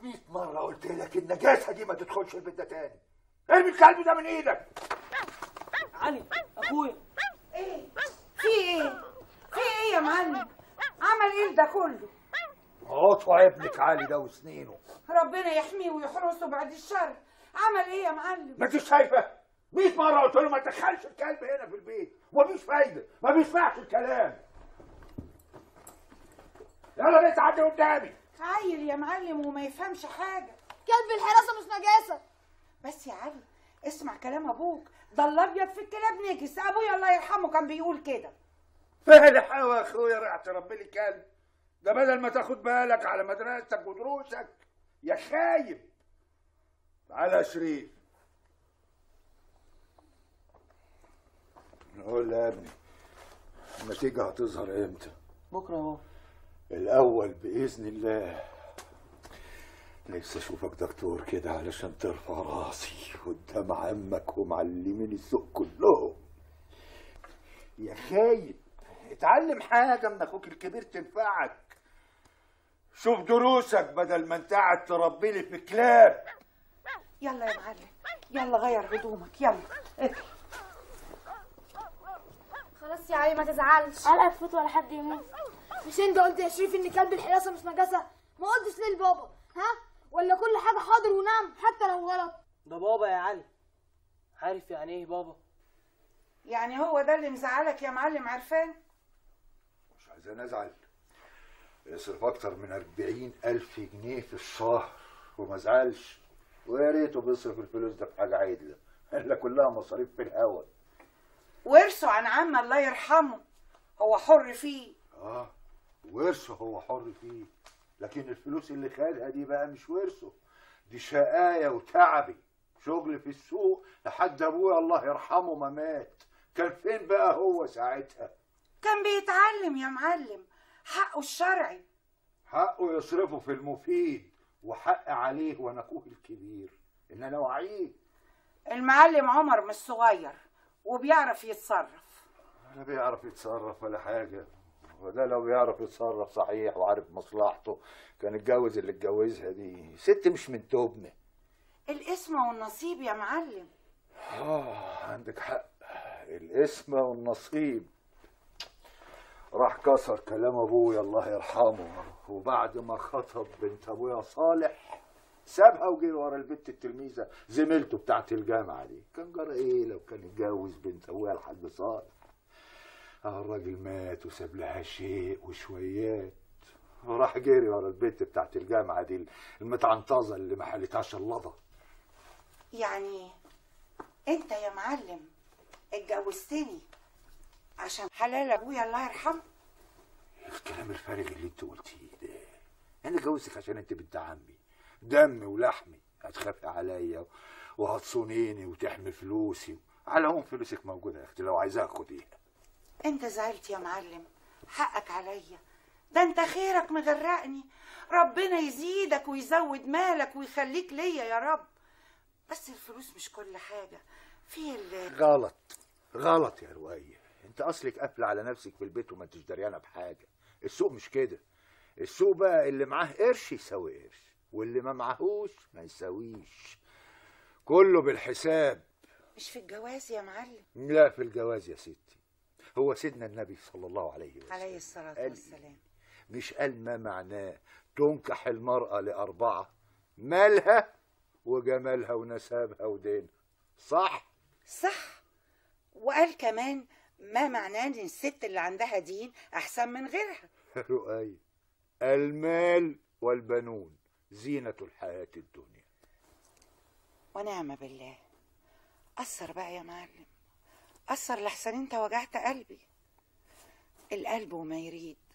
100 مرة قلت لك النجاسة دي ما تدخلش البيت ده تاني ارمي الكلب ده من ايدك علي اخويا ايه في ايه في ايه يا معلم عمل ايه ده كله قطع ابنك علي ده وسنينه ربنا يحميه ويحرسه بعد الشر عمل ايه يا معلم ما انتش شايفه 100 مرة قلت له ما تدخلش الكلب هنا في البيت ومفيش فايدة ما بيسمعش الكلام يلا بيت عدي قدامي عيل يا معلم وما يفهمش حاجة كلب الحراسة مش نجاسة بس يا علي اسمع كلام ابوك ده الابيض في الكلاب نجس ابويا الله يرحمه كان بيقول كده فالح يا اخويا راح تربي لي كلب ده بدل ما تاخد بالك على مدرستك ودروسك يا خايب تعالى يا شريف نقول يا ابني النتيجة هتظهر امتى؟ بكره اهو الأول بإذن الله نفسي أشوفك دكتور كده علشان ترفع راسي قدام عمك ومعلمين السوق كلهم يا خايب اتعلم حاجة من أخوك الكبير تنفعك شوف دروسك بدل ما انت قاعد تربي لي في كلاب يلا يا معلم يلا غير هدومك يلا اطلع خلاص يا علي ما تزعلش علقك فوت ولا حد يموت مش انت قلت يا شريف ان كلب الحراسة مش نجاسة ما قلتش ليه لبابا ها ولا كل حاجة حاضر ونام حتى لو غلط ده بابا يا علي عارف يعني ايه بابا يعني هو ده اللي مزعلك يا معلم عرفان مش عايزين أزعل يصرف أكتر من أربعين ألف جنيه في الشهر وما زعلش ويا ريته بيصرف الفلوس ده في حاجة عدلة إلا كلها مصاريف في الهوا ورثه عن عم الله يرحمه هو حر فيه اه ورثه هو حر فيه لكن الفلوس اللي خدها دي بقى مش ورثه دي شقاية وتعبي شغل في السوق لحد ابويا الله يرحمه ما مات كان فين بقى هو ساعتها كان بيتعلم يا معلم حقه الشرعي حقه يصرفه في المفيد وحق عليه وانا اخوه الكبير ان انا وعيه المعلم عمر مش صغير وبيعرف يتصرف ولا بيعرف يتصرف ولا حاجة وده لو بيعرف يتصرف صحيح وعارف مصلحته كان اتجوز اللي اتجوزها دي ست مش من توبنا الاسم والنصيب يا معلم آه عندك حق الاسم والنصيب راح كسر كلام ابويا الله يرحمه وبعد ما خطب بنت ابويا صالح سابها وجري ورا البنت التلميذه زميلته بتاعت الجامعه دي كان جرى ايه لو كان اتجوز بنت ابويا الحاج صالح اه الراجل مات وساب لها شيء وشويات وراح جري ورا البنت بتاعت الجامعه دي المتعنطزه اللي ما حلتهاش اللضه يعني انت يا معلم اتجوزتني عشان حلال ابويا الله يرحمه الكلام الفارغ اللي انت قلتيه ده انا اتجوزتك عشان انت بنت عمي دمي ولحمي هتخافي عليا وهتصونيني وتحمي فلوسي على العموم فلوسك موجوده يا اختي لو عايزاها خديها انت زعلت يا معلم حقك عليا ده انت خيرك مغرقني ربنا يزيدك ويزود مالك ويخليك ليا يا رب بس الفلوس مش كل حاجة في ال غلط غلط يا رواية انت اصلك قافله على نفسك في البيت وما انتش دريانه بحاجه السوق مش كده السوق بقى اللي معاه قرش يساوي قرش واللي ما معهوش ما يساويش كله بالحساب مش في الجواز يا معلم لا في الجواز يا ستي هو سيدنا النبي صلى الله عليه وسلم عليه الصلاة قال والسلام مش قال ما معناه تنكح المرأة لأربعة مالها وجمالها ونسبها ودينها صح صح وقال كمان ما معناه ان الست اللي عندها دين احسن من غيرها رؤية المال والبنون زينة الحياة الدنيا ونعم بالله أثر بقى يا معلم أثر لحسن انت وجعت قلبي القلب وما يريد